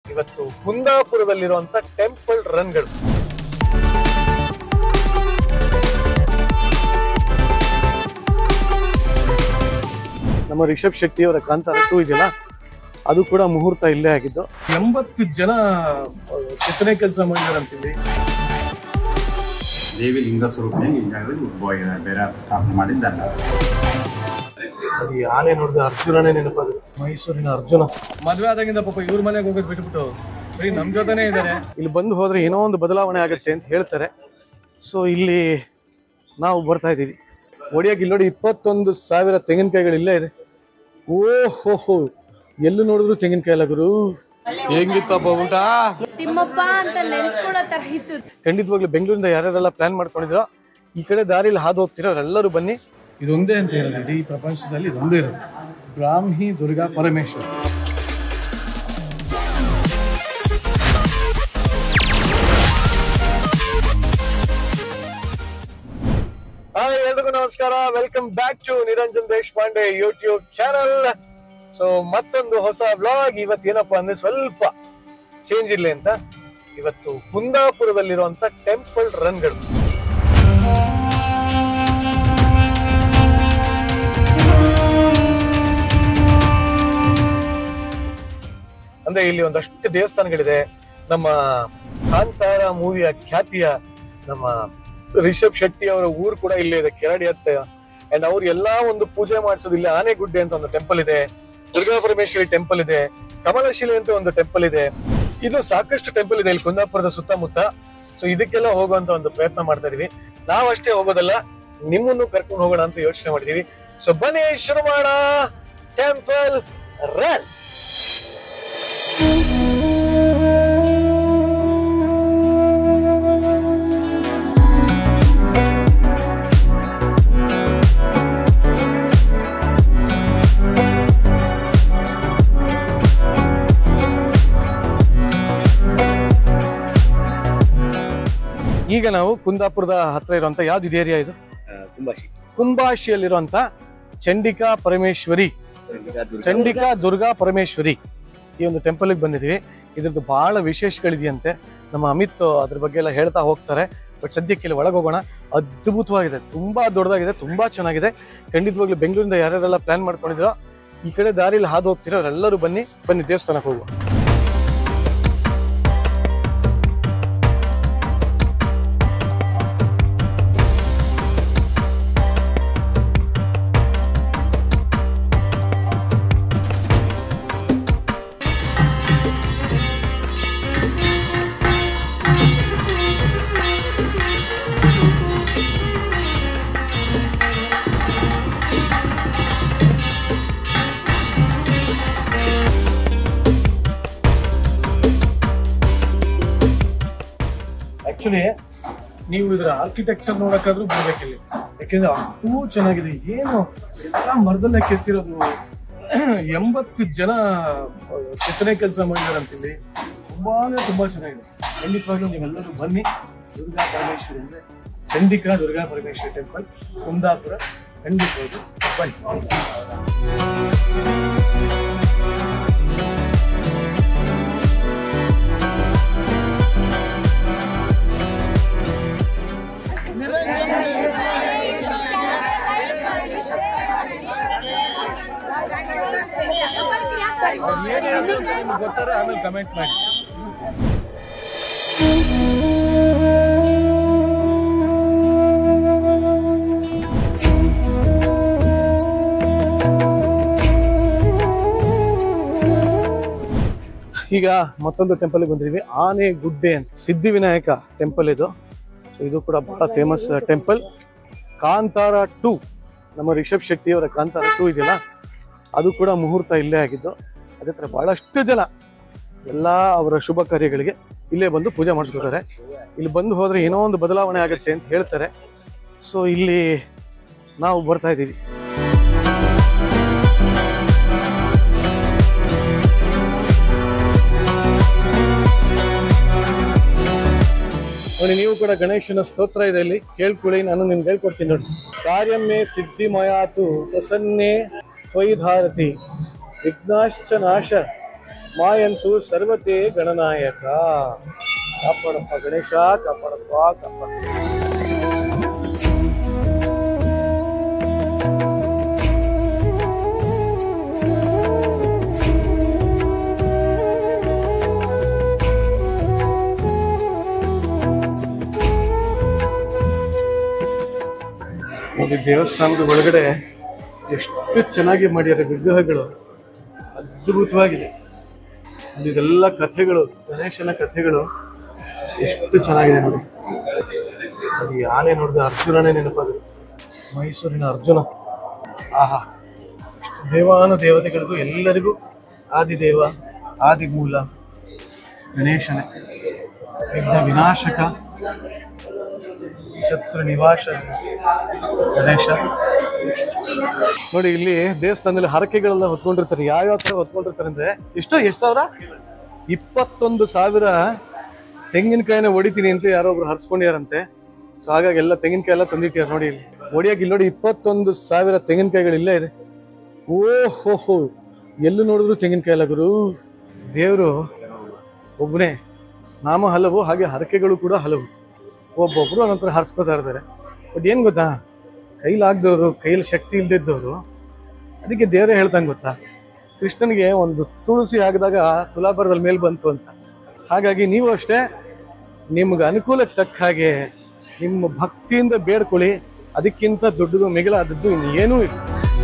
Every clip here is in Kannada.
ಇವತ್ತು ಕುಂದಾಪುರದಲ್ಲಿರುವಂತ ಟೆಂಪಲ್ ರನ್ಗಳು ನಮ್ಮ ರಿಷಬ್ ಶೆಟ್ಟಿ ಅವರ ಕಾಂತಾರ ಟೂ ಇದೆಯಲ್ಲ ಅದು ಕೂಡ ಮುಹೂರ್ತ ಇಲ್ಲೇ ಆಗಿದ್ದು ಎಂಬತ್ತು ಜನ ಕೆತ್ತನೆ ಕೆಲಸ ಮಾಡಿದಾರಂತೀವಿ ದೇವಿ ಲಿಂಗ ಸ್ವರೂಪನೇ ಈ ಜಾಗದಲ್ಲಿ ಉದ್ಭವ ಆಗಿದೆ ಬೇರೆ ಯಾರು ಸ್ಥಾಪನೆ ಮಾಡಿದ್ದಲ್ಲ ಅದು ಯಾನೇ ನೋಡಿದ್ರೆ ಅರ್ಜುನನೇ ನೆನಪಾಗುತ್ತೆ ಮೈಸೂರಿನ ಅರ್ಜುನ ಮದ್ವೆ ಆದಾಗಿಂದ ಪಾಪ ಇವ್ರ ಮನೆಗೆ ಹೋಗೋದ್ ಬಿಟ್ಬಿಟ್ಟು ಬರೀ ನಮ್ ಜೊತೆನೇ ಇದ್ದಾರೆ ಇಲ್ಲಿ ಬಂದು ಹೋದ್ರೆ ಏನೋ ಒಂದು ಬದಲಾವಣೆ ಆಗುತ್ತೆ ಅಂತ ಹೇಳ್ತಾರೆ ಸೊ ಇಲ್ಲಿ ನಾವು ಬರ್ತಾ ಇದ್ದೀವಿ ಒಡಿಯಾಗಿ ಇಲ್ಲಿ ನೋಡಿ ಇಪ್ಪತ್ತೊಂದು ಸಾವಿರ ತೆಂಗಿನಕಾಯಿಗಳು ಇಲ್ಲೇ ಇದೆ ಓಹೋ ಹೋ ಎಲ್ಲೂ ನೋಡಿದ್ರು ತೆಂಗಿನಕಾಯಿ ಅಲ್ಲ ಗುರು ಹೆಂಗಿತ್ತಪ್ಪ ಊಟ ತಿಮ್ಮಪ್ಪ ಅಂತ ನೆನ್ಸ್ಕೊಳ್ಳೋ ತರ ಇತ್ತು ಖಂಡಿತವಾಗ್ಲೂ ಬೆಂಗಳೂರಿಂದ ಯಾರ್ಯಾರೆಲ್ಲ ಪ್ಲಾನ್ ಮಾಡ್ಕೊಂಡಿದ್ರೋ ಈ ಕಡೆ ದಾರಿಲಿ ಹಾದು ಹೋಗ್ತಿರೋ ಅವರೆಲ್ಲರೂ ಬನ್ನಿ ಇದೊಂದೇ ಅಂತ ಇರೋದು ಇಡೀ ಪ್ರಪಂಚದಲ್ಲಿ ಇದೊಂದೇ ಇರೋದು ಬ್ರಾಹ್ಮಿ ದುರ್ಗಾ ಪರಮೇಶ್ವರ್ ಹಾಯ್ ಎಲ್ರಿಗೂ ನಮಸ್ಕಾರ welcome back to Niranjan Deshpande YouTube channel so ಮತ್ತೊಂದು ಹೊಸ ಬ್ಲಾಗ್ ಇವತ್ತು ಏನಪ್ಪಾ ಅಂದ್ರೆ ಸ್ವಲ್ಪ ಚೇಂಜ್ ಇರ್ಲಿ ಅಂತ ಇವತ್ತು ಕುಂದಾಪುರದಲ್ಲಿರುವಂತ ಟೆಂಪಲ್ ರನ್ಗಳು ಅಂದ್ರೆ ಇಲ್ಲಿ ಒಂದಷ್ಟು ದೇವಸ್ಥಾನಗಳಿದೆ ನಮ್ಮ ಕಾಂತಾರ ಮೂವಿಯ ಖ್ಯಾತಿಯ ನಮ್ಮ ರಿಷಬ್ ಶೆಟ್ಟಿ ಅವರ ಊರು ಕೂಡ ಇಲ್ಲೇ ಇದೆ ಕೆರಡಿ ಹತ್ತ ಅಂಡ್ ಅವ್ರು ಎಲ್ಲಾ ಒಂದು ಪೂಜೆ ಮಾಡಿಸೋದು ಇಲ್ಲಿ ಆನೆಗುಡ್ಡೆ ಅಂತ ಒಂದು ಟೆಂಪಲ್ ಇದೆ ದುರ್ಗಾ ಪರಮೇಶ್ವರಿ ಟೆಂಪಲ್ ಇದೆ ಕಮಲಶಿಲೆ ಅಂತ ಒಂದು ಟೆಂಪಲ್ ಇದೆ ಇದು ಸಾಕಷ್ಟು ಟೆಂಪಲ್ ಇದೆ ಇಲ್ಲಿ ಕುಂದಾಪುರದ ಸುತ್ತಮುತ್ತ ಸೊ ಇದಕ್ಕೆಲ್ಲ ಹೋಗುವಂತ ಒಂದು ಪ್ರಯತ್ನ ಮಾಡ್ತಾ ಇದೀವಿ ನಾವಷ್ಟೇ ಹೋಗೋದಲ್ಲ ನಿಮ್ಮನ್ನು ಕರ್ಕೊಂಡು ಹೋಗೋಣ ಅಂತ ಯೋಚನೆ ಮಾಡಿದೀವಿ ಸೊ ಬನ್ನಿ ಶುರು ಮಾಡೋಣ ಟೆಂಪಲ್ ರನ್ ಈಗ ನಾವು ಕುಂದಾಪುರದ ಹತ್ರ ಇರುವಂತ ಯಾವ್ದು ಇದು ಏರಿಯಾ ಇದು ಕುಂಬಾಶಿ ಕುಂಬಾಶಿಯಲ್ಲಿರುವಂತ ಚಂಡಿಕಾ ಪರಮೇಶ್ವರಿ ಚಂಡಿಕಾ ದುರ್ಗಾ ಪರಮೇಶ್ವರಿ ಈ ಒಂದು ಟೆಂಪಲ್ಗೆ ಬಂದಿದ್ದೀವಿ ಇದ್ರದ್ದು ಬಹಳ ವಿಶೇಷಗಳಿದೆಯಂತೆ ನಮ್ಮ ಅಮಿತ್ ಅದ್ರ ಬಗ್ಗೆ ಎಲ್ಲ ಹೇಳ್ತಾ ಹೋಗ್ತಾರೆ ಬಟ್ ಸದ್ಯಕ್ಕೆ ಇಲ್ಲಿ ಒಳಗೆ ಹೋಗೋಣ ಅದ್ಭುತವಾಗಿದೆ ತುಂಬಾ ದೊಡ್ಡದಾಗಿದೆ ತುಂಬಾ ಚೆನ್ನಾಗಿದೆ ಖಂಡಿತವಾಗ್ಲೂ ಬೆಂಗಳೂರಿಂದ ಯಾರ್ಯಾರೆಲ್ಲ ಪ್ಲಾನ್ ಮಾಡ್ಕೊಂಡಿದ್ರೋ ಈ ಕಡೆ ದಾರಿಲಿ ಹಾದು ಹೋಗ್ತಿರೋ ಅವರೆಲ್ಲರೂ ಬನ್ನಿ ಬನ್ನಿ ದೇವಸ್ಥಾನಕ್ಕೆ ಹೋಗುವ ಆಕ್ಚುಲಿ ನೀವು ಇದರ ಆರ್ಕಿಟೆಕ್ಚರ್ ನೋಡಕ್ಕಾದ್ರೂ ಬರ್ಬೇಕಿಲ್ಲಿ ಯಾಕೆಂದ್ರೆ ಅಷ್ಟು ಚೆನ್ನಾಗಿದೆ ಏನು ಎಲ್ಲ ಮರದಲ್ಲೇ ಕೆತ್ತಿರೋದು ಎಂಬತ್ತು ಜನ ಕೆತ್ತನೆ ಕೆಲಸ ಮಾಡಿದಾರಂತಿಲ್ಲಿ ತುಂಬಾ ಅಂದ್ರೆ ತುಂಬಾ ಚೆನ್ನಾಗಿದೆ ಖಂಡಿತವಾಗ್ಲೂ ನೀವೆಲ್ಲರೂ ಬನ್ನಿ ದುರ್ಗಾ ಪರಮೇಶ್ವರಿ ಅಂದ್ರೆ ಚಂಡಿಕಾ ದುರ್ಗಾ ಪರಮೇಶ್ವರಿ ಟೆಂಪಲ್ ಕುಂದಾಪುರ ಖಂಡಿತವಾಗ್ಲೂ ಬನ್ನಿ ಏನ್ ಹೇಳಿದ್ರು ನಿಮ್ಗೆ ಗೊತ್ತಾರೆ ಆಮೇಲೆ ಕಮೆಂಟ್ ಮಾಡಿ ಈಗ ಮತ್ತೊಂದು ಟೆಂಪಲ್ ಬಂದಿದ್ದೀವಿ ಆನೆ ಗುಡ್ಡೆ ಅಂತ ಸಿದ್ಧಿವಿನಾಯಕ ಟೆಂಪಲ್ ಇದು So ಇದು ಕೂಡ ಬಹಳ ಫೇಮಸ್ ಟೆಂಪಲ್ ಕಾಂತಾರ ಟೂ ನಮ್ಮ ರಿಷಬ್ ಶೆಟ್ಟಿ ಅವರ ಕಾಂತಾರ ಟೂ ಇದೆಯಲ್ಲ ಅದು ಕೂಡ ಮುಹೂರ್ತ ಇಲ್ಲೇ ಆಗಿದ್ದು ಅದೇ ಥರ ಬಹಳಷ್ಟು ಜನ ಎಲ್ಲ ಅವರ ಶುಭ ಕಾರ್ಯಗಳಿಗೆ ಇಲ್ಲೇ ಬಂದು ಪೂಜೆ ಮಾಡಿಸ್ಕೊತಾರೆ ಇಲ್ಲಿ ಬಂದು ಹೋದ್ರೆ ಏನೋ ಒಂದು ಬದಲಾವಣೆ ಆಗುತ್ತೆ ಅಂತ ಹೇಳ್ತಾರೆ ಸೊ ಇಲ್ಲಿ ನಾವು ಬರ್ತಾ ಇದ್ದೀವಿ ನೋಡಿ ನೀವು ಕೂಡ ಗಣೇಶನ ಸ್ತೋತ್ರ ಇದೆ ಇಲ್ಲಿ ಕೇಳ್ಕೊಳ್ಳಿ ನಾನು ನಿಮ್ಗೆ ಹೇಳ್ಕೊಡ್ತೀನಿ ನೋಡಿ ಕಾರ್ಯಮ್ಮೆ ಸಿದ್ಧಿಮಯಾತು ಪ್ರಸನ್ನೆ ತ್ವಯಿ ಧಾರತಿ ವಿಘ್ನಾಶ್ಚ ನಾಶ ಮಾಯಂತು ಸರ್ವತೆ ಗಣನಾಯಕ ಕಾಪಾಡಪ್ಪ ಗಣೇಶ ಕಾಪಾಡಪ್ಪ ಕಾಪಾಡ ನೋಡಿ ದೇವಸ್ಥಾನದ ಒಳಗಡೆ ಎಷ್ಟು ಚೆನ್ನಾಗಿ ಮಾಡ್ಯಾರ ವಿಗ್ರಹಗಳು ಅದ್ಭುತವಾಗಿದೆ ನೋಡಿ ಇದೆಲ್ಲ ಕಥೆಗಳು ಗಣೇಶನ ಕಥೆಗಳು ಎಷ್ಟು ಚೆನ್ನಾಗಿದೆ ನೋಡಿ ಅದು ಯಾನೇ ನೋಡಿದ್ರೆ ಅರ್ಜುನನೇ ನೆನಪಾಗುತ್ತೆ ಮೈಸೂರಿನ ಅರ್ಜುನ ಆಹಾ ಎಷ್ಟು ದೇವಾನು ದೇವತೆಗಳಿಗೂ ಎಲ್ಲರಿಗೂ ಆದಿದೇವ ಆದಿಮೂಲ ಗಣೇಶನೇ ವಿಘ್ನ ವಿನಾಶಕ ಶತ್ರು ನಿವಾಸ ಗಣೇಶ ನೋಡಿ ಇಲ್ಲಿ ದೇವಸ್ಥಾನದಲ್ಲಿ ಹರಕೆಗಳೆಲ್ಲ ಹೊತ್ಕೊಂಡಿರ್ತಾರೆ ಯಾವ್ಯಾವ ತರ ಹೊತ್ಕೊಂಡಿರ್ತಾರೆ ಅಂದ್ರೆ ಎಷ್ಟೋ ಎಷ್ಟು ಸಾವಿರ ಇಪ್ಪತ್ತೊಂದು ಸಾವಿರ ತೆಂಗಿನಕಾಯಿನ ಹೊಡಿತೀನಿ ಅಂತ ಯಾರೋ ಒಬ್ರು ಹರ್ಸ್ಕೊಂಡಿದಾರಂತೆ ಸೊ ಹಾಗಾಗಿ ಎಲ್ಲ ತೆಂಗಿನಕಾಯಿ ಎಲ್ಲ ತಂದಿಟ್ಟಾರ ನೋಡಿ ಇಲ್ಲಿ ಹೊಡಿಯಕ್ಕೆ ಇಲ್ಲಿ ನೋಡಿ ಇಪ್ಪತ್ತೊಂದು ಸಾವಿರ ತೆಂಗಿನಕಾಯಿಗಳು ಇಲ್ಲೇ ಇದೆ ಓಹೋ ಹೋ ಎಲ್ಲೂ ನೋಡಿದ್ರು ತೆಂಗಿನಕಾಯಿ ಎಲ್ಲ ಗುರು ದೇವರು ಒಬ್ಬನೇ ನಾಮ ಹಲವು ಹಾಗೆ ಹರಕೆಗಳು ಕೂಡ ಹಲವು ಒಬ್ಬೊಬ್ರು ಒಂದೊಂಥರ ಹರ್ಸ್ಕೊತಾ ಇರ್ತಾರೆ ಬಟ್ ಏನು ಗೊತ್ತಾ ಕೈಲಾಗ್ದವ್ರು ಕೈಲಿ ಶಕ್ತಿ ಇಲ್ದಿದ್ದವರು ಅದಕ್ಕೆ ದೇವರೇ ಹೇಳ್ತಂಗೆ ಗೊತ್ತಾ ಕೃಷ್ಣನಿಗೆ ಒಂದು ತುಳಸಿ ಹಾಕಿದಾಗ ತುಲಾಭರದಲ್ಲಿ ಮೇಲೆ ಬಂತು ಅಂತ ಹಾಗಾಗಿ ನೀವು ಅಷ್ಟೇ ನಿಮ್ಗೆ ಅನುಕೂಲಕ್ಕೆ ತಕ್ಕ ಹಾಗೆ ನಿಮ್ಮ ಭಕ್ತಿಯಿಂದ ಬೇಡ್ಕೊಳ್ಳಿ ಅದಕ್ಕಿಂತ ದೊಡ್ಡದು ಮಿಗಿಲಾದದ್ದು ಇನ್ನೇನೂ ಇಲ್ಲ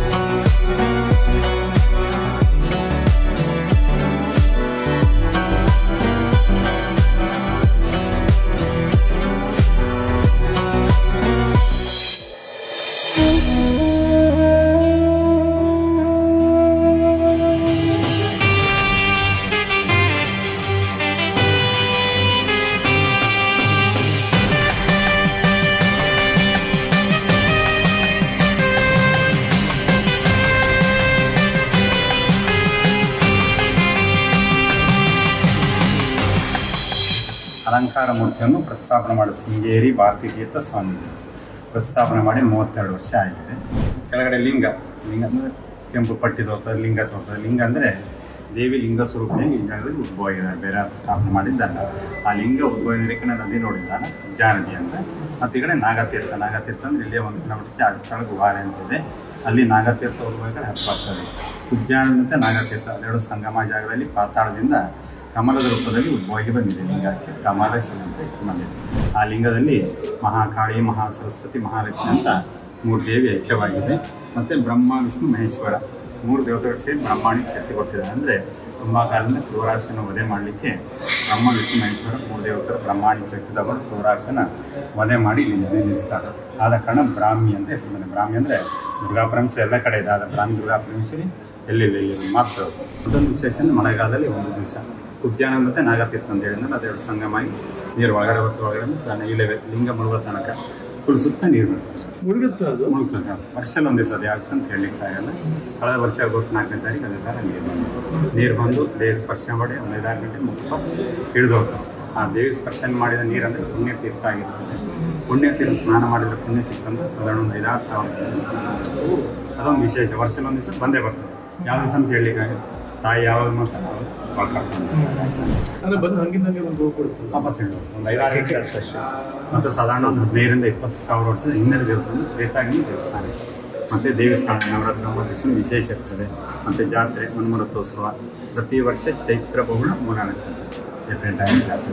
ಅಲಂಕಾರ ಮೂರ್ತಿಯನ್ನು ಪ್ರತಿಷ್ಠಾಪನೆ ಮಾಡಿ ಶೃಂಗೇರಿ ಭಾರತೀ ತೀರ್ಥ ಸ್ವಾಮೀಜಿ ಪ್ರತಿಷ್ಠಾಪನೆ ಮಾಡಿ ಮೂವತ್ತೆರಡು ವರ್ಷ ಆಗಿದೆ ಕೆಳಗಡೆ ಲಿಂಗ ಲಿಂಗ ಅಂದರೆ ಕೆಂಪು ಪಟ್ಟಿ ತೋರ್ತದೆ ಲಿಂಗ ತೋರ್ತದೆ ಲಿಂಗ ಅಂದರೆ ದೇವಿ ಲಿಂಗ ಸ್ವರೂಪವಾಗಿ ಈ ಜಾಗದಲ್ಲಿ ಉದ್ಭವ ಆಗಿದ್ದಾರೆ ಬೇರೆ ಸ್ಥಾಪನೆ ಮಾಡಿದ್ದಲ್ಲ ಆ ಲಿಂಗ ಉದ್ಭವ ನಿರೀಕ್ಷಣೆ ನದಿ ನೋಡಿದ್ದಾನ ಉಜ್ಜಾ ನದಿ ಅಂತ ಮತ್ತು ಈ ಕಡೆ ನಾಗತೀರ್ಥ ನಾಗತೀರ್ಥ ಅಂದರೆ ಇಲ್ಲೇ ಒಂದು ಕಿಲೋಮೀಟರ್ ಚಾರ್ಜ್ ಸ್ಥಳ ಗುಹಾರೆ ಅಂತಿದೆ ಅಲ್ಲಿ ನಾಗತೀರ್ಥ ಉದ್ಭವ ಕಡೆ ಹತ್ತಾಗ್ತದೆ ಉಜ್ಜಾನ ಮತ್ತು ನಾಗತೀರ್ಥ ಅದೆರಡು ಸಂಗಮ ಜಾಗದಲ್ಲಿ ಪಾತಾಳದಿಂದ ಕಮಲದ ರೂಪದಲ್ಲಿ ಉದ್ಭವವಾಗಿ ಬಂದಿದೆ ಲಿಂಗಕ್ಕೆ ಕಮಲ ಶಿವ ಅಂತ ಹೆಸರು ಬಂದಿದೆ ಆ ಲಿಂಗದಲ್ಲಿ ಮಹಾಕಾಳಿ ಮಹಾ ಸರಸ್ವತಿ ಮಹಾಲಕ್ಷ್ಮಿ ಅಂತ ಮೂರು ದೇವಿ ಐಕ್ಯವಾಗಿದೆ ಮತ್ತು ಬ್ರಹ್ಮ ವಿಷ್ಣು ಮಹೇಶ್ವರ ಮೂರು ದೇವತೆಗಳು ಸೇರಿ ಬ್ರಹ್ಮಾಂಡಿಗೆ ಶಕ್ತಿ ಕೊಟ್ಟಿದ್ದಾರೆ ಅಂದರೆ ತುಂಬ ಕಾಲದಿಂದ ಕ್ರೂರಾಕ್ಷನ ವಧೆ ಮಾಡಲಿಕ್ಕೆ ಬ್ರಹ್ಮ ವಿಷ್ಣು ಮಹೇಶ್ವರ ಮೂರು ದೇವತೆಗಳು ಬ್ರಹ್ಮಾಂಡಿಕ ಶಕ್ತಿ ತಗೊಂಡು ಕ್ರೂರಾಕ್ಷನ ವಧೆ ಮಾಡಿ ಇಲ್ಲಿ ನೆಲೆ ನಿಲ್ಲಿಸ್ತಾರೆ ಆದ ಕಾರಣ ಬ್ರಾಹ್ಮಿ ಅಂತ ಹೆಸರು ಬಂದಿದೆ ಬ್ರಾಹ್ಮಿ ಅಂದರೆ ದುರ್ಗಾ ಪರಮೇಶ್ವರಿ ಎಲ್ಲ ಕಡೆ ಇದೆ ಆದ ಬ್ರಾಹ್ಮಿ ದುರ್ಗಾ ಪರಮೇಶ್ವರಿ ಎಲ್ಲಿಲ್ಲ ಇಲ್ಲಿ ಮಾತ್ರ ಮತ್ತೊಂದು ವಿಶೇಷ ಅಂದ್ರೆ ಮಳೆಗಾಲದಲ್ಲಿ ಒಂದು ದಿವಸ ಉದ್ಯಾನ ಮತ್ತು ನಾಗತೀರ್ಥ ಅಂತ ಹೇಳಿದ್ರೆ ಅದೆರಡು ಸಂಗಮಾಗಿ ನೀರು ಒಳಗಡೆ ಹೊತ್ತು ಒಳಗಡೆ ಸಣ್ಣ ಇಲ್ಲವೇ ಲಿಂಗ ಮುಳುಗೋ ತನಕ ಫುಲ್ ಸುತ್ತ ನೀರು ಬರ್ತದೆ ಮುಳುಗುತ್ತೆ ಅದು ಮುಳುಗ್ತದೆ ವರ್ಷದಲ್ಲಿ ಒಂದು ದಿವಸ ಅದು ಯಾವ ದಿವಸ ಅಂತ ಹೇಳಲಿಕ್ಕೆ ಆಗಲ್ಲ ಕಳೆದ ವರ್ಷ ಆಗಸ್ಟ್ ನಾಲ್ಕನೇ ತಾರೀಕು ಅದೇ ಥರ ನೀರು ಬಂದು ನೀರು ಬಂದು ದೇಹ ಸ್ಪರ್ಶ ಮಾಡಿ ಒಂದು ಐದಾರು ಗಂಟೆ ವಾಪಸ್ ಹಿಡಿದು ಹೋಗ್ತವೆ ಆ ದೇವಿ ಸ್ಪರ್ಶ ಮಾಡಿದ ನೀರಂದರೆ ಪುಣ್ಯ ತೀರ್ಥ ಆಗಿರ್ತದೆ ಪುಣ್ಯ ತೀರ್ಥ ಸ್ನಾನ ಮಾಡಿದ್ರೆ ಪುಣ್ಯ ಸಿಕ್ಕಂದ್ರೆ ಸಾಧಾರಣ ಒಂದು ಐದಾರು ಸಾವಿರ ಜನ ಸ್ನಾನ ಮಾಡ್ತಾರೆ. ಅದೊಂದು ವಿಶೇಷ ವರ್ಷದಲ್ಲಿ ಒಂದು ದಿವಸ ಬಂದೇ ಬರ್ತದೆ ಯಾವ ದಿವಸ ಅಂತ ಹೇಳಲಿಕ್ಕಾಗಲ್ಲ ತಾಯಿ ಯಾವಾಗ ಮಾತ್ರ ಒಳಕಾಡ್ಕೊಂಡು ಅಂದ್ರೆ ಬಂದು ಹಂಗಿದ್ದಂಗೆ ಒಂದು ಹೋಗ್ಬಿಡುತ್ತೆ ವಾಪಸ್ ಇಡು. ಒಂದು ಐದಾರು ಗಂಟೆ ಮತ್ತು ಸಾಧಾರಣ ಒಂದು ಹದಿನೈದರಿಂದ ಇಪ್ಪತ್ತು ಸಾವಿರ ವರ್ಷದ ಹಿಂದಿನ ದೇವಸ್ಥಾನ ತ್ರೇತಾಗ್ನಿ ದೇವಸ್ಥಾನ ಮತ್ತು ದೇವಸ್ಥಾನ ನವರಾತ್ರಿ ಒಂಬತ್ತು ವಿಶೇಷ ಇರ್ತದೆ ಮತ್ತು ಜಾತ್ರೆ ಮನ್ಮರಥೋತ್ಸವ ಪ್ರತಿ ವರ್ಷ ಚೈತ್ರ ಬಹುಳ ಮೂಲ ನಕ್ಷತ್ರ ಏಪ್ರಿಲ್ ಟೈಮ್ ಜಾತ್ರೆ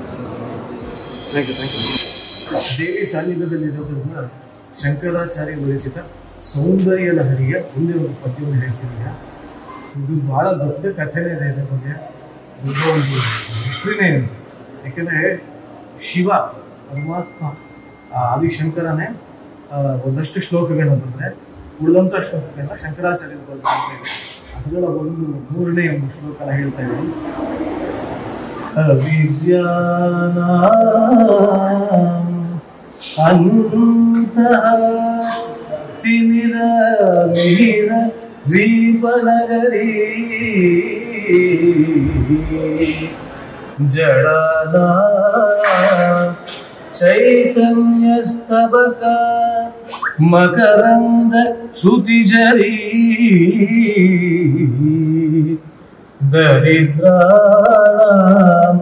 ಥ್ಯಾಂಕ್ ಯು ಥ್ಯಾಂಕ್ ಯು ದೇವಿ ಸಾನ್ನಿಧ್ಯದಲ್ಲಿ ಇರೋದ್ರಿಂದ ಶಂಕರಾಚಾರ್ಯ ವಿರಚಿತ ಸೌಂದರ್ಯ ಲಹರಿಯ ಒಂದೇ ಒಂದು ಪದ್ಯವನ್ನು ಹೇಳ್ತೀನಿ ಈಗ. ಇದು ಬಹಳ ದೊಡ್ಡ ಕಥೆನೇ ಇದೆ ಇದ್ರ ಬಗ್ಗೆ ದೊಡ್ಡ ಒಂದು ಹಿಸ್ಟ್ರಿನೇ ಇದೆ ಯಾಕೆಂದರೆ ಶಿವ ಪರಮಾತ್ಮ ಆ ಆದಿಶಂಕರನೇ ಆ, ಒಂದಷ್ಟು ಶ್ಲೋಕಗಳನ್ನ ಬಂದರೆ ಉಳಿದಂಥ ಶ್ಲೋಕಗಳನ್ನ ಶಂಕರಾಚಾರ್ಯರು ಬರ್ತಾರೆ ಅದರ ಒಂದು ಮೂರನೇ ಒಂದು ಶ್ಲೋಕನ ಹೇಳ್ತಾ ಇದ್ದೀನಿ ಅವಿದ್ಯಾನಾಂ ಅಂತಃ ತಿಮಿರ ಮಿಹಿರ ದ್ವೀಪನಗರೀ ಜಡನಾ ಚೈತನ್ಯಸ್ತಬಕ ಮಕರಂದ ಶ್ರುತಿಜರೀ ದರಿದ್ರಾಣಾಂ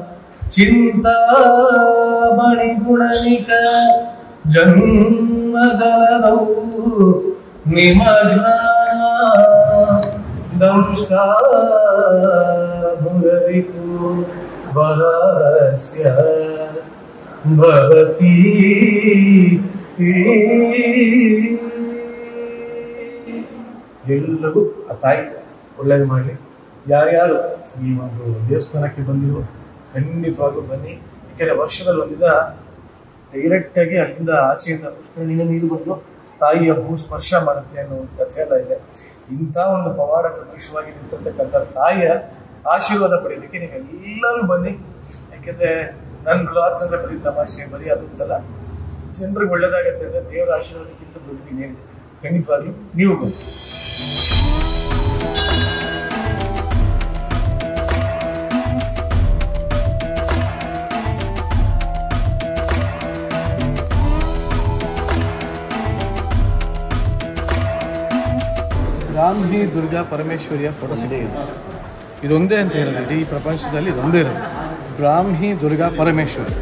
ಚಿಂತಾಮಣಿ ಗುಣನಿಕ ಜನ್ಮಗಲನೌ ನಿಮಗ್ನ ದಂಷ್ಟಾ ಮುರರಿಪು ವರಸ್ಯ ಭವತಿ ಎಲ್ಲರಿಗೂ ಆ ತಾಯಿ ಒಳ್ಳೇದು ಮಾಡಲಿ ಯಾರ್ಯಾರು ಈ ಒಂದು ದೇವಸ್ಥಾನಕ್ಕೆ ಬಂದಿರೋ ಖಂಡಿತವಾಗ್ಲೂ ಬನ್ನಿ ಯಾಕೆಂದ್ರೆ ವರ್ಷದಲ್ಲಿ ಒಂದಿನ ಡೈರೆಕ್ಟ್ ಆಗಿ ಅಲ್ಲಿಂದ ಆಚೆಯಿಂದ ಪುಷ್ಕರಣಿಗೆ ನೀರು ಬಂದು ತಾಯಿಯ ಭೂ ಸ್ಪರ್ಶ ಮಾಡುತ್ತೆ ಅನ್ನೋ ಒಂದು ಕಥೆ ಎಲ್ಲ ಇದೆ ಇಂಥ ಒಂದು ಪವಾಡ ಸದೃಶವಾಗಿ ನಿಂತಿರ್ತಕ್ಕಂಥ ತಾಯಿಯ ಆಶೀರ್ವಾದ ಪಡೆಯೋದಕ್ಕೆ ನೀವೆಲ್ಲರೂ ಬನ್ನಿ ಯಾಕೆಂದ್ರೆ ನನ್ನ ಬ್ಲಾಗ್ಸ್ ಅಂದ್ರೆ ಬರೀ ತಮಾಷೆ ಬರೀ ಅದಂತಲ್ಲ ಜನರಿಗೆ ಒಳ್ಳೇದಾಗತ್ತೆ ಅಂದ್ರೆ ದೇವರ ಆಶೀರ್ವಾದಕ್ಕಿಂತ ದೊಡ್ಡದಿನ ಏನಿದೆ ಖಂಡಿತವಾಗ್ಲೂ ನೀವು ಬನ್ನಿ ಬ್ರಾಹ್ಮಿ ದುರ್ಗಾ ಪರಮೇಶ್ವರಿಯ ಫೋಟೋ ಸಿಗುತ್ತೆ ಇದೊಂದೇ ಅಂತ ಇರೋದು ಇಡೀ ಪ್ರಪಂಚದಲ್ಲಿ ಇದೊಂದೇ ಇರೋದು ಬ್ರಾಹ್ಮಿ ದುರ್ಗಾ ಪರಮೇಶ್ವರಿ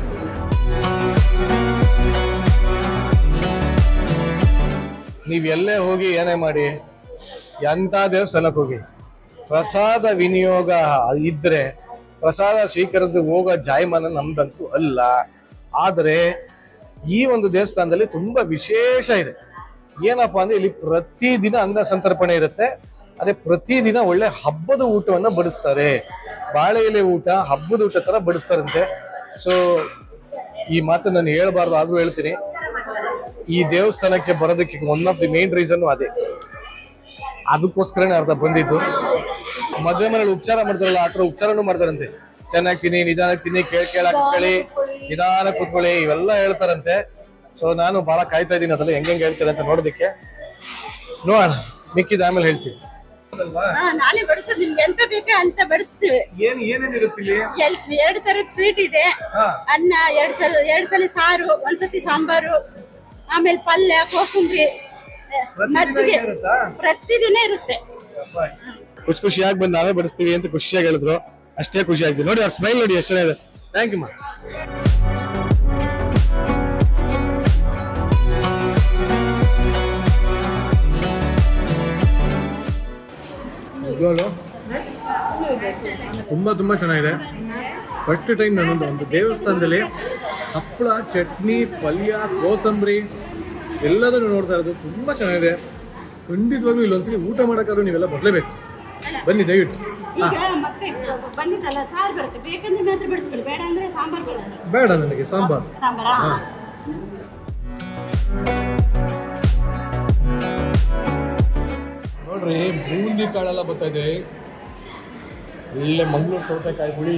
ನೀವು ಎಲ್ಲೇ ಹೋಗಿ ಏನೇ ಮಾಡಿ ಎಂಥ ದೇವಸ್ಥಾನಕ್ಕೆ ಹೋಗಿ ಪ್ರಸಾದ ವಿನಿಯೋಗ ಇದ್ರೆ ಪ್ರಸಾದ ಸ್ವೀಕರಿಸಿ ಹೋಗೋ ಜಾಯಮಾನ ನಮ್ದಂತೂ ಅಲ್ಲ ಆದರೆ ಈ ಒಂದು ದೇವಸ್ಥಾನದಲ್ಲಿ ತುಂಬಾ ವಿಶೇಷ ಇದೆ ಏನಪ್ಪಾ ಅಂದ್ರೆ ಇಲ್ಲಿ ಪ್ರತಿದಿನ ಅನ್ನ ಸಂತರ್ಪಣೆ ಇರುತ್ತೆ ಅದೇ ಪ್ರತಿದಿನ ಒಳ್ಳೆ ಹಬ್ಬದ ಊಟವನ್ನ ಬಡಿಸ್ತಾರೆ ಬಾಳೆ ಎಲೆ ಊಟ ಹಬ್ಬದ ಊಟ ತರ ಬಡಿಸ್ತಾರಂತೆ ಸೊ ಈ ಮಾತು ನಾನು ಹೇಳ್ಬಾರ್ದು ಆದ್ರೂ ಹೇಳ್ತೀನಿ ಈ ದೇವಸ್ಥಾನಕ್ಕೆ ಬರೋದಕ್ಕೆ one of the main reason ಅದೇ ಅದಕ್ಕೋಸ್ಕರನೇ ಅರ್ಧ ಬಂದಿದ್ದು ಮದುವೆ ಮನೇಲಿ ಉಪಚಾರ ಮಾಡ್ತಾರಲ್ಲ ಆ ಥರ ಉಪಚಾರನೂ ಮಾಡ್ತಾರಂತೆ ಚೆನ್ನಾಗಿ ತಿನ್ನಿ ನಿಧಾನಕ್ಕೆ ತಿನ್ನಿ ಕೇಳ್ ಕೇಳ ಹಾಕಿಸ್ಕೊಳ್ಳಿ ನಿಧಾನ ಕೂತ್ಕೊಳ್ಳಿ ಇವೆಲ್ಲ ಹೇಳ್ತಾರಂತೆ ಸೊ ನಾನು ಬಹಳ ಕಾಯ್ತಾ ಇದ್ದೀನಿ ಅದೆಲ್ಲ ಹೆಂಗ್ ಹೆಂಗ್ ಹೇಳ್ತಾರೆ ಅಂತ ನೋಡೋದಕ್ಕೆ ನೋಡೋಣ ಮಿಕ್ಕಿದ ಆಮೇಲೆ ಹೇಳ್ತೀನಿ ಹಾ, ನಾನೇ ಬಡಿಸೋದು ನಿಮ್ಗೆ ಎಂತ ಬೇಕಾ ಅಂತ ಬಡಿಸ್ತೀವಿ ಏನ್ ಏನೇನ್ ಇರುತ್ತೆ ಇಲ್ಲಿ ಎಲ್- ಎರಡು ತರದ ಸ್ವೀಟ್ ಇದೆ ಹಾ. ಅನ್ನ ಎರಡ್ ಸಲ ಎರಡ್ ಸಲ ಸಾರು ಒಂದ್ಸತಿ ಸಾಂಬಾರು ಆಮೇಲೆ ಪಲ್ಯ ಕೋಸಂಬರಿ ಮಜ್ಜಿಗೆ ಇದೇ ಇರುತ್ತಾ? ಪ್ರತಿದಿನ ಇರುತ್ತೆ ಖುಷಿ ಖುಷಿಯಾಗಿ ಬಂದು ನಾವೇ ಬಡಿಸ್ತೀವಿ ಅಂತ ಖುಷಿಯಾಗಿ ಹೇಳಿದ್ರು ಅಷ್ಟೇ ಖುಷಿ ಆಯ್ತು ನೋಡಿ ಅವ್ರ ಸ್ಮೈಲ್ ನೋಡಿ ಎಷ್ಟು ಚೆನ್ನಾಗಿದೆ ಥ್ಯಾಂಕ್ ಯು ಮಾ ನಿಜವಾಗ್ಲೂ ತುಂಬಾ ತುಂಬಾ ಚೆನ್ನಾಗಿದೆ ಫಸ್ಟ್ ಟೈಮ್ ನಾನೊಂದು ಒಂದು ದೇವಸ್ಥಾನದಲ್ಲಿ ಹಪ್ಪಳ ಚಟ್ನಿ ಪಲ್ಯ ಕೋಸಂಬರಿ ಎಲ್ಲದನ್ನು ನೋಡ್ತಾ ಇರೋದು ತುಂಬಾ ಚೆನ್ನಾಗಿದೆ ಖಂಡಿತವಾಗ್ಲೂ ಇಲ್ಲೊಂದ್ಸಲಿ ಊಟ ಮಾಡೋಕ್ಕಾದ್ರೂ ನೀವೆಲ್ಲ ಬರಲೇಬೇಕು ಬನ್ನಿ ದಯವಿಟ್ಟು ಈಗ ಮತ್ತೆ ಬಂದಿದ್ದಲ್ಲ ಸಾರು ಬರುತ್ತೆ ಬೇಕಂದ್ರೆ ಮಾತ್ರ ಬಡಿಸ್ಕೊಳ್ಳಿ ಬೇಡ ಅಂದ್ರೆ ಸಾಂಬಾರ್ ಬರುತ್ತೆ ಬೇಡ ನನಗೆ ಸಾಂಬಾರ್ ಸಾಂಬಾರಾ ನೋಡ್ರಿ ಬೂಂದಿ ಕಾಳೆಲ್ಲ ಬರ್ತಾ ಇದೆ ಒಳ್ಳೆ ಮಂಗಳೂರು ಸೌತೆಕಾಯಿ ಹುಳಿ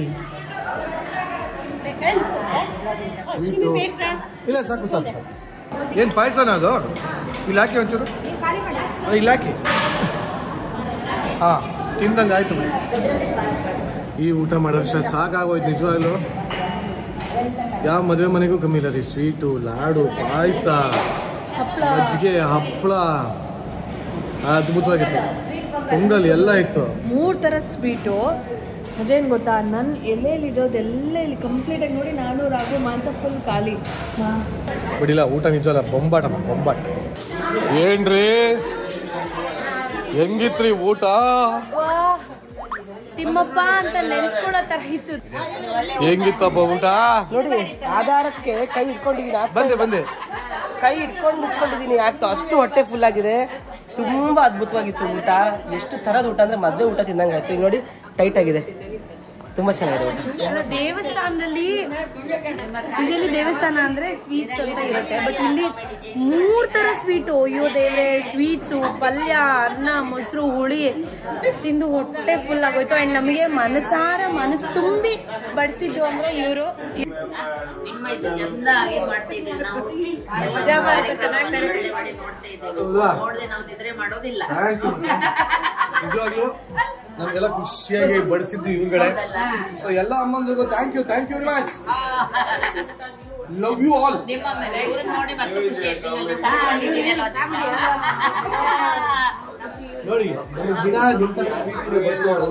ಸ್ವೀಟು ಬೇಕಾ ಇಲ್ಲ ಸಾಕು ಸಾಕು ಸಾಕು ಏನು ಪಾಯಸನ ಅದು ಇಲ್ಲಿ ಹಾಕಿ ಒಂಚೂರು ಆ, ಇಲ್ಲಿ ಹಾಕಿ ಹಾಂ ತಿಂದಂಗೆ ಆಯ್ತು ಈ ಊಟ ಮಾಡೋ ಅಷ್ಟೇ ಸಾಕಾಗೋಯ್ತು ನಿಜವಾಗ್ಲು ಯಾವ ಮದುವೆ ಮನೆಗೂ ಕಮ್ಮಿ ಇಲ್ಲ ರೀ ಸ್ವೀಟು ಲಾಡು ಪಾಯಸ ಮಜ್ಜಿಗೆ ಹಪ್ಪಳ ಅದ್ಭುತವಾಗಿತ್ತು ಪೊಂಗಲ್ ಎಲ್ಲ ಇತ್ತು ಮೂರ್ ತರ ಸ್ವೀಟು ಮಜಾ ಏನ್ ಗೊತ್ತಾ ನನ್ ಎಲೆಯಲ್ಲಿ ಇರೋದೆಲ್ಲ ಇಲ್ಲಿ ಕಂಪ್ಲೀಟ್ ಆಗಿ ನೋಡಿ ನಾನು ರಾಘು ಮಾಂಸ ಫುಲ್ ಖಾಲಿ ಬಿಡಿಲ್ಲ ಊಟ ನಿಜವಲ್ಲ ಬೊಂಬಾಟ ಬೊಂಬಾಟ ಏನ್ರಿ ಹೆಂಗಿತ್ರಿ ಊಟ ವಾ ತಿಮ್ಮಪ್ಪ ಅಂತ ನೆನ್ಸ್ಕೊಳ್ಳೋ ತರ ಇತ್ತು ಹೆಂಗಿತ್ತಪ್ಪ ಊಟ ನೋಡಿ ಆಧಾರಕ್ಕೆ ಕೈ ಇಟ್ಕೊಂಡಿದೀನಿ ಆಗ್ತಾ ಬಂದೆ ಬಂದೆ ಕೈ ಇಟ್ಕೊಂಡು ಇಟ್ಕೊಂಡಿದೀನಿ ಆಗ್ತಾ ಅಷ್ಟು ಹೊಟ್ಟೆ ಫುಲ್ ಆಗಿದೆ ತುಂಬಾ ಅದ್ಭುತವಾಗಿತ್ತು ಊಟ ಎಷ್ಟು ತರದ ಊಟ ಅಂದ್ರೆ ಮದ್ವೆ ಊಟ ತಿಂದಂಗೆ ಆಯ್ತು ಈಗ ನೋಡಿ ಟೈಟ್ ಆಗಿದೆ ತುಂಬಾ ಚೆನ್ನಾಗಿದೆ ಊಟ ದೇವಸ್ಥಾನದಲ್ಲಿ ಯೂಶಲಿ ದೇವಸ್ಥಾನ ಅಂದ್ರೆ ಸ್ವೀಟ್ಸ್ ಅಂತ ಇರುತ್ತೆ ಬಟ್ ಇಲ್ಲಿ ಮೂರ್ ತರ ಸ್ವೀಟು ಅಯ್ಯೋ ದೇವ್ರೆ ಸ್ವೀಟ್ಸು ಪಲ್ಯ ಅನ್ನ ಮೊಸರು ಹುಳಿ ತಿಂದು ಹೊಟ್ಟೆ ಫುಲ್ ಆಗೋಯ್ತು ಅಂಡ್ ನಮಗೆ ಮನಸಾರ ಮನಸ್ಸು ತುಂಬಿ ಬಡಿಸಿದ್ದು ಅಂದ್ರೆ ಇವರು ನಿಮ್ಮ ಇದು ಚಂದ ಏನ್ ಮಾಡ್ತಾ ಇದ್ದೀವಿ ನಾವು ಮಜಾ ಬರುತ್ತೆ, ಚೆನ್ನಾಗ್ ಕಾರ್ಯಕ್ರಮವನ್ನು ಒಳ್ಳೆ ಮಾಡಿ ನೋಡ್ತಾ ಇದ್ದೇವೆ ನೋಡದೆ ನಾವು ನಿದ್ರೆ ಮಾಡೋದಿಲ್ಲ ನಿಜವಾಗ್ಲು ನಮ್ಗೆಲ್ಲ ಖುಷಿಯಾಗಿ ಬಡಿಸಿದ್ದು ಇವ್ಗಳೇ ಸೊ ಎಲ್ಲ ಅಮ್ಮಂದ್ರಿಗೂ thank you thank you very much love you all ನಿಮ್ಮ ಮೇಲೆ ಇವ್ರನ್ನ ನೋಡಿ ಮತ್ತೆ ಖುಷಿ ಆಯ್ತು ಇವಾಗ ನೀವು ಕರ್ಕೊಂಡಿದ್ದೀರಿ ಅಲ್ವಾ ನಿಮ್ಮ? ನೋಡಿ ನಮ್ಗೆ ದಿನ ನಿಮ್ ತರ sweet ಇದೆ ಬಡಿಸೋರು.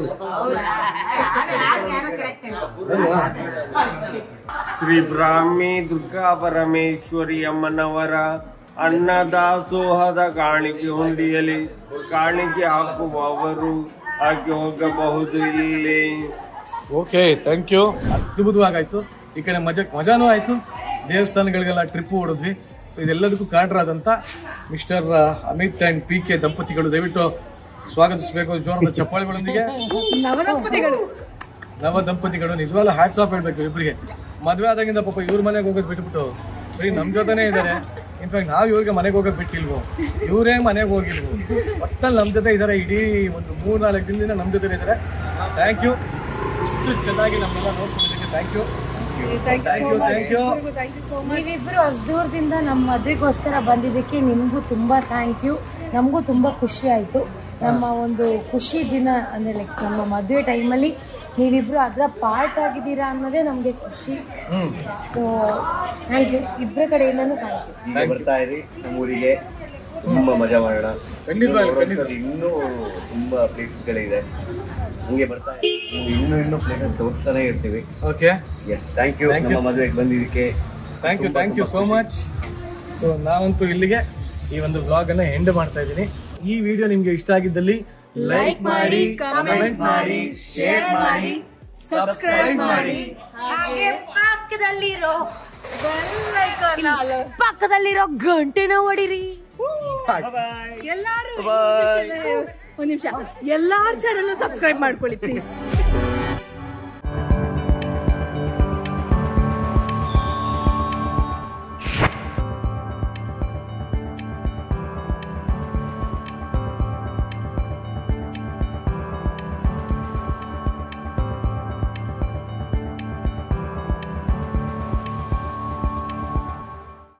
ಅಲ್ವಾ? ಶ್ರೀ ಬ್ರಾಹ್ಮಿ ದುರ್ಗಾ ಪರಮೇಶ್ವರಿ ಅಮ್ಮನವರ ಅನ್ನದಾಸೋಹದ ಕಾಣಿಕೆ ಹುಂಡಿಯಲ್ಲಿ ಕಾಣಿಕೆ ಹಾಕುವವರು ಹಾಕಿ ಹೋಗಬಹುದು ಇಲ್ಲಿ ಓಕೆ ಥ್ಯಾಂಕ್ ಯು ಅದ್ಭುತವಾಗಾಯ್ತು ಈ ಕಡೆ ಮಜಾ ಮಜಾನೂ ಆಯ್ತು ದೇವಸ್ಥಾನಗಳಿಗೆಲ್ಲ ಟ್ರಿಪ್ ಹೊಡೆದ್ವಿ ಸೊ ಇದೆಲ್ಲದಕ್ಕೂ ಕಾರಣರಾದಂಥ mister Amit and P K ದಂಪತಿಗಳು ದಯವಿಟ್ಟು ಸ್ವಾಗತಿಸಬೇಕು ಜೋರದ ಚಪ್ಪಾಳೆಗಳೊಂದಿಗೆ ನವದಂಪತಿಗಳು ನವ ದಂಪತಿಗಳು ನಿಜವಾಗ್ಲೂ ಹ್ಯಾಟ್ಸ್ ಆಫ್ ಹೇಳ್ಬೇಕು ಇಬ್ಬರಿಗೆ ಮದುವೆ ಆದಾಗಿಂದ ಪಾಪ ಇವ್ರ ಮನೆಗೆ ಹೋಗೋದು ಬಿಟ್ಬಿಟ್ಟು ಬರೀ ನಮ್ಮ ಜೊತೆನೇ ಇದ್ದಾರೆ ಇನ್ಫ್ಯಾಕ್ಟ್ ನಾವು ಇವ್ರಿಗೆ ಮನೆಗೆ ಹೋಗೋದು ಬಿಟ್ಟಿಲ್ವೋ ಇವರೇ ಮನೆಗೆ ಹೋಗಿಲ್ವೋ ಒಟ್ಟಲ್ಲಿ ನಮ್ಮ ಜೊತೆ ಇದ್ದಾರೆ ಇಡೀ ಒಂದು ಮೂರು ನಾಲ್ಕು ದಿನದಿಂದ ನಮ್ಮ ಜೊತೆ ಇದ್ದಾರೆ ಥ್ಯಾಂಕ್ ಯು ಇಷ್ಟು ಚೆನ್ನಾಗಿ ನಮ್ಮೆಲ್ಲ ನೋಡ್ಕೊಂಡಿದ್ದಕ್ಕೆ thank you thank you thank you ನೀವಿಬ್ಬರು ಅಷ್ಟು ದೂರದಿಂದ ನಮ್ಮ ಮದುವೆಗೋಸ್ಕರ ಬಂದಿದ್ದಕ್ಕೆ ನಿಮಗೂ ತುಂಬ ಥ್ಯಾಂಕ್ ಯು ನಮಗೂ ತುಂಬ ಖುಷಿ ಆಯಿತು ನಮ್ಮ ಒಂದು ಖುಷಿ ದಿನ ಅಂದರೆ ಲೈಕ್ ನಮ್ಮ ಮದುವೆ ಟೈಮಲ್ಲಿ ನೀವಿಬ್ಬರು ಅದರ ಪಾರ್ಟ್ ಆಗಿದ್ದೀರಾ ಅನ್ನೋದೇ ನಮಗೆ ಖುಷಿ ಸೊ ಥ್ಯಾಂಕ್ ಯು ಇಬ್ಬರ ಕಡೆಯಿಂದನೂ ಥ್ಯಾಂಕ್ ಯು ಈಗ ಬರ್ತಾ ಇರಿ ನಮ್ಮೂರಿಗೆ ತುಂಬಾ ಮಜಾ ಮಾಡೋಣ ಖಂಡಿತವಾಗ್ಲೂ, ಖಂಡಿತ. ಇನ್ನೂ ತುಂಬಾ ಪ್ಲೇಸ್ಗಳಿದೆ ಹಂಗೆ ಬರ್ತಾ ಇರಿ ಇನ್ನೂ ಇನ್ನೂ ಪ್ಲೇಸಸ್ ತೋರಿಸ್ತಾನೆ ಇರ್ತೀವಿ okay yes thank you Thank you. ನಮ್ಮ ಮದುವೆಗೆ ಬಂದಿದ್ದಕ್ಕೆ thank you thank you so much so ನಾವಂತೂ ಇಲ್ಲಿಗೆ ಈ ಒಂದು ವ್ಲಾಗ್ ಅನ್ನ ಎಂಡ್ ಮಾಡ್ತಾ ಇದ್ದೀನಿ ಈ ವಿಡಿಯೋ ನಿಮ್ಗೆ ಇಷ್ಟ ಆಗಿದ್ದಲ್ಲಿ ಲೈಕ್ ಮಾಡಿ ಕಮೆಂಟ್ ಮಾಡಿ ಶೇರ್ ಮಾಡಿ ಸಬ್ಸ್ಕ್ರೈಬ್ ಮಾಡಿ ಹಾಗೆ ಪಕ್ಕದಲ್ಲಿರೋ ಪಕ್ಕದಲ್ಲಿರೋ ಗಂಟೆನ ಹೊಡಿರಿ ಎಲ್ಲಾರು ಒಂದ್ ನಿಮಿಷ ಎಲ್ಲಾರ ಚಾನಲ್ ಸಬ್ಸ್ಕ್ರೈಬ್ ಮಾಡ್ಕೊಳ್ಳಿ ಪ್ಲೀಸ್